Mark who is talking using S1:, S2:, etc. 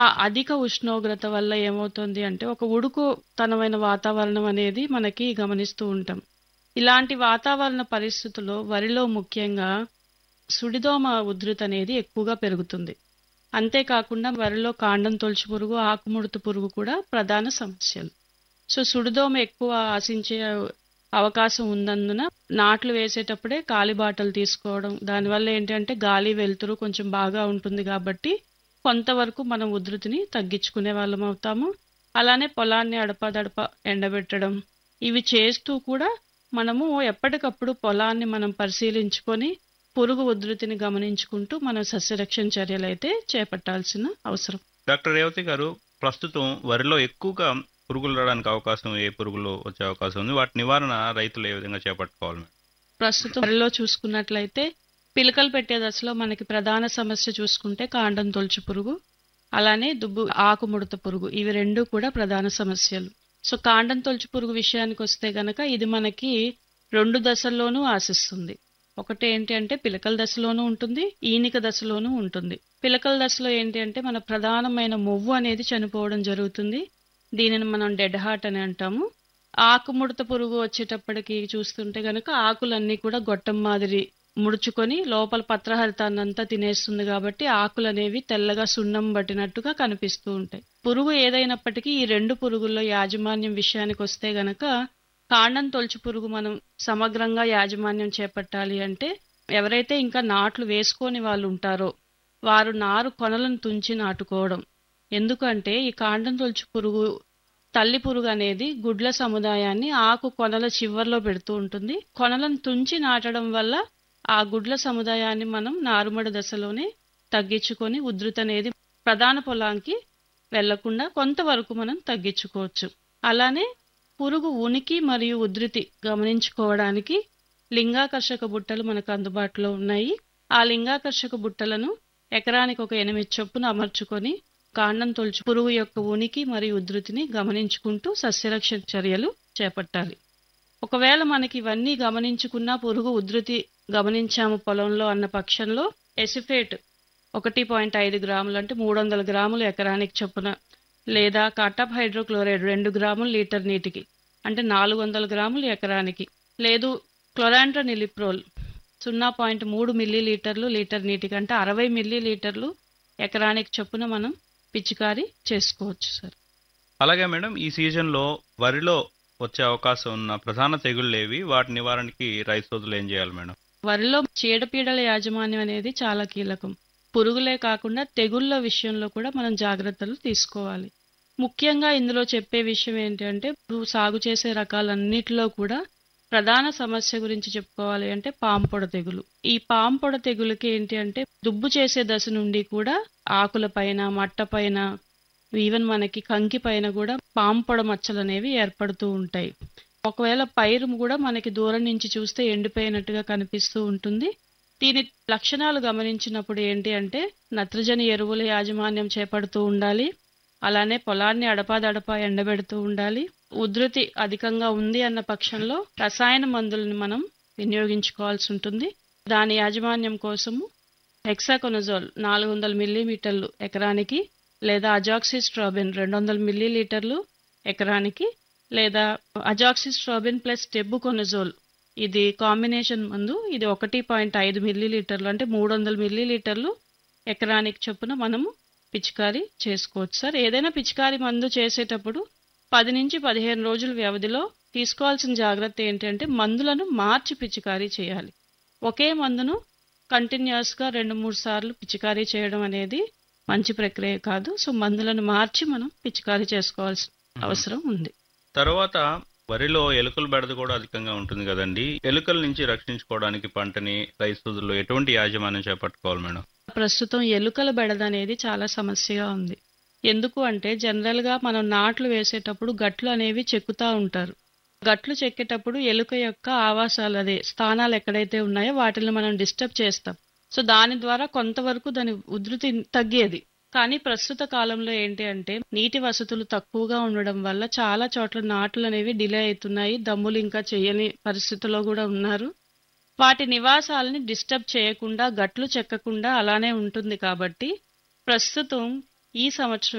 S1: ఆ అధిక ఉష్ణోగ్రత వల్ల ఏమవుతుంది అంటే ఒక ఉడుకుతనమైన వాతావరణం అనేది మనకి గమనిస్తూ ఉంటాం ఇలాంటి వాతావరణ పరిస్థితుల్లో వరిలో ముఖ్యంగా సుడిదోమ ఉధృతి అనేది ఎక్కువగా పెరుగుతుంది అంతేకాకుండా వరిలో కాండం తొలచు పురుగు ఆకుముడత పురుగు కూడా ప్రధాన సమస్యలు సో సుడిదోమ ఎక్కువ ఆశించే అవకాశం ఉన్నందున నాట్లు వేసేటప్పుడే కాలిబాటలు తీసుకోవడం దానివల్ల ఏంటంటే గాలి వెలుతురు కొంచెం బాగా ఉంటుంది కాబట్టి కొంతవరకు మనం ఉధృతిని తగ్గించుకునే వాళ్ళం అవుతాము అలానే పొలాన్ని అడపదడప ఎండబెట్టడం ఇవి చేస్తూ కూడా మనము ఎప్పటికప్పుడు పొలాన్ని మనం పరిశీలించుకొని పురుగు ఉధృతిని గమనించుకుంటూ మనం సస్యరక్షణ చర్యలు అయితే చేపట్టాల్సిన అవసరం
S2: డాక్టర్ రేవతి గారు ప్రస్తుతం వరిలో ఎక్కువగా పురుగులు రావడానికి అవకాశం ఏ పురుగులు వచ్చే అవకాశం ఉంది వాటి నివారణ రైతులు ఏ విధంగా చేపట్టుకోవాలి మేడం?
S1: ప్రస్తుతం వరిలో చూసుకున్నట్లయితే పిలకలు పెట్టే దశలో మనకి ప్రధాన సమస్య చూసుకుంటే కాండం తొలచు పురుగు అలానే దుబ్బు ఆకుముడత పురుగు ఇవి రెండు కూడా ప్రధాన సమస్యలు సో కాండం తొలచు పురుగు విషయానికి వస్తే గనక ఇది మనకి రెండు దశల్లోనూ ఆశిస్తుంది ఒకటి ఏంటి అంటే పిలకల దశలోనూ ఉంటుంది ఈనిక దశలోనూ ఉంటుంది పిలకల దశలో ఏంటి అంటే మన ప్రధానమైన మొవ్వు అనేది చనిపోవడం జరుగుతుంది దీనిని మనం డెడ్ హార్ట్ అని అంటాము ఆకుముడత పురుగు వచ్చేటప్పటికి చూస్తుంటే గనక ఆకులన్నీ కూడా గొట్టం మాదిరి ముడుచుకొని లోపల పత్రహరితాన్ని అంతా తినేస్తుంది కాబట్టి ఆకులు అనేవి తెల్లగా సున్నం పట్టినట్టుగా కనిపిస్తూ ఉంటాయి పురుగు ఏదైనప్పటికీ ఈ రెండు పురుగుల్లో యాజమాన్యం విషయానికి వస్తే గనక కాండం తొలచు పురుగు మనం సమగ్రంగా యాజమాన్యం చేపట్టాలి అంటే ఎవరైతే ఇంకా నాట్లు వేసుకోని వాళ్ళు ఉంటారో వారు నారు కొనలను తుంచి నాటుకోవడం ఎందుకంటే ఈ కాండం తొలచు పురుగు తల్లి పురుగు అనేది గుడ్ల సముదాయాన్ని ఆకు కొనల చివర్లో పెడుతూ ఉంటుంది కొనలను తుంచి నాటడం వల్ల ఆ గుడ్ల సముదాయాన్ని మనం నారుమడి దశలోనే తగ్గించుకొని ఉధృతి అనేది ప్రధాన పొలానికి వెళ్లకుండా కొంతవరకు మనం తగ్గించుకోవచ్చు అలానే పురుగు ఉనికి మరియు ఉధృతి గమనించుకోవడానికి లింగాకర్షక బుట్టలు మనకు అందుబాటులో ఉన్నాయి ఆ లింగాకర్షక బుట్టలను ఎకరానికి ఒక ఎనిమిది చొప్పున అమర్చుకొని కాండం తొలచు పురుగు యొక్క ఉనికి మరియు ఉధృతిని గమనించుకుంటూ సస్యరక్షణ చర్యలు చేపట్టాలి ఒకవేళ మనకి ఇవన్నీ గమనించుకున్నా పురుగు ఉధృతి గమనించాము పొలంలో అన్న పక్షంలో ఎసిఫేట్ ఒకటి పాయింట్ ఐదు గ్రాములు అంటే మూడు వందల గ్రాములు ఎకరానికి చొప్పున లేదా కాటాప్ హైడ్రోక్లోరైడ్ రెండు గ్రాములు లీటర్ నీటికి అంటే నాలుగు వందల గ్రాములు ఎకరానికి లేదు క్లొరాంట్రనిలిప్రోల్ సున్నా పాయింట్ మూడు మిల్లీ లీటర్లు లీటర్ నీటికి అంటే అరవై మిల్లీ లీటర్లు ఎకరానికి చొప్పున మనం పిచికారీ చేసుకోవచ్చు సార్
S2: అలాగే మేడం ఈ సీజన్లో వరిలో వచ్చే అవకాశం ఉన్న ప్రధాన తెగుళ్ళు ఏవి వాటి నివారణకి రైతు సోదరులు ఏం చేయాలి మేడం
S1: వరిలో చీడపీడల యాజమాన్యం అనేది చాలా కీలకం పురుగులే కాకుండా తెగుళ్ళ విషయంలో కూడా మనం జాగ్రత్తలు తీసుకోవాలి ముఖ్యంగా ఇందులో చెప్పే విషయం ఏంటంటే ఇప్పుడు సాగు చేసే రకాలన్నిటిలో కూడా ప్రధాన సమస్య గురించి చెప్పుకోవాలి అంటే పాంపొడ తెగులు ఈ పాంపొడ తెగులుకి ఏంటి అంటే దుబ్బు చేసే దశ నుండి కూడా ఆకుల పైన మట్ట పైన ఈవెన్ మనకి కంకి పైన కూడా పాంపొడ మచ్చలు అనేవి ఏర్పడుతూ ఉంటాయి ఒకవేళ పైరు కూడా మనకి దూరం నుంచి చూస్తే ఎండిపోయినట్టుగా కనిపిస్తూ ఉంటుంది దీని లక్షణాలు గమనించినప్పుడు ఏంటి అంటే నత్రజని ఎరువుల యాజమాన్యం చేపడుతూ ఉండాలి అలానే పొలాన్ని అడపాదడపా ఎండబెడుతూ ఉండాలి ఉధృతి అధికంగా ఉంది అన్న పక్షంలో రసాయన మందులను మనం వినియోగించుకోవాల్సి ఉంటుంది దాని యాజమాన్యం కోసము హెక్సాకొనజోల్ నాలుగు వందల మిల్లీమీటర్లు ఎకరానికి లేదా అజాక్సిస్ట్రాబిన్ రెండు వందల మిల్లీలీటర్లు ఎకరానికి లేదా అజాక్సిస్ట్రాబిన్ ప్లస్ టెబ్బుకొనజోల్ ఇది కాంబినేషన్ మందు ఇది ఒకటి పాయింట్ ఐదు మిల్లీలీటర్లు అంటే మూడు వందల మిల్లీలీటర్లు ఎకరానికి చొప్పున మనము పిచికారీ చేసుకోవచ్చు సార్ ఏదైనా పిచికారీ మందు చేసేటప్పుడు పది నుంచి పదిహేను రోజుల వ్యవధిలో తీసుకోవాల్సిన జాగ్రత్త ఏంటంటే మందులను మార్చి పిచికారీ చేయాలి ఒకే మందును కంటిన్యూస్గా రెండు మూడు సార్లు పిచికారీ చేయడం అనేది మంచి ప్రక్రియ కాదు సో మందులను మార్చి మనం పిచికారీ చేసుకోవాల్సిన అవసరం ఉంది
S2: తర్వాత వరిలో ఎలుకల బెడద కూడా అధికంగా ఉంటుంది కదండి ఎలుకల నుంచి రక్షించుకోవడానికి పంటని రైతు సోదరులు ఎటువంటి యాజమాన్యం చేపట్టుకోవాలి మేడం
S1: ప్రస్తుతం ఎలుకల బెడద అనేది చాలా సమస్యగా ఉంది ఎందుకు అంటే జనరల్గా మనం నాట్లు వేసేటప్పుడు గట్లు అనేవి చెక్కుతా ఉంటారు గట్లు చెక్కేటప్పుడు ఎలుక యొక్క ఆవాసాలు అదే స్థానాలు ఎక్కడైతే ఉన్నాయో వాటిని మనం డిస్టర్బ్ చేస్తాం సో దాని ద్వారా కొంతవరకు దాని ఉధృతి తగ్గేది కానీ ప్రస్తుత కాలంలో ఏంటి అంటే నీటి వసతులు తక్కువగా ఉండడం వల్ల చాలా చోట్ల నాట్లు అనేవి డిలే అవుతున్నాయి దమ్ములు ఇంకా చేయని పరిస్థితిలో కూడా ఉన్నారు వాటి నివాసాలని డిస్టర్బ్ చేయకుండా గట్లు చెక్కకుండా అలానే ఉంటుంది కాబట్టి ప్రస్తుతం ఈ సంవత్సరం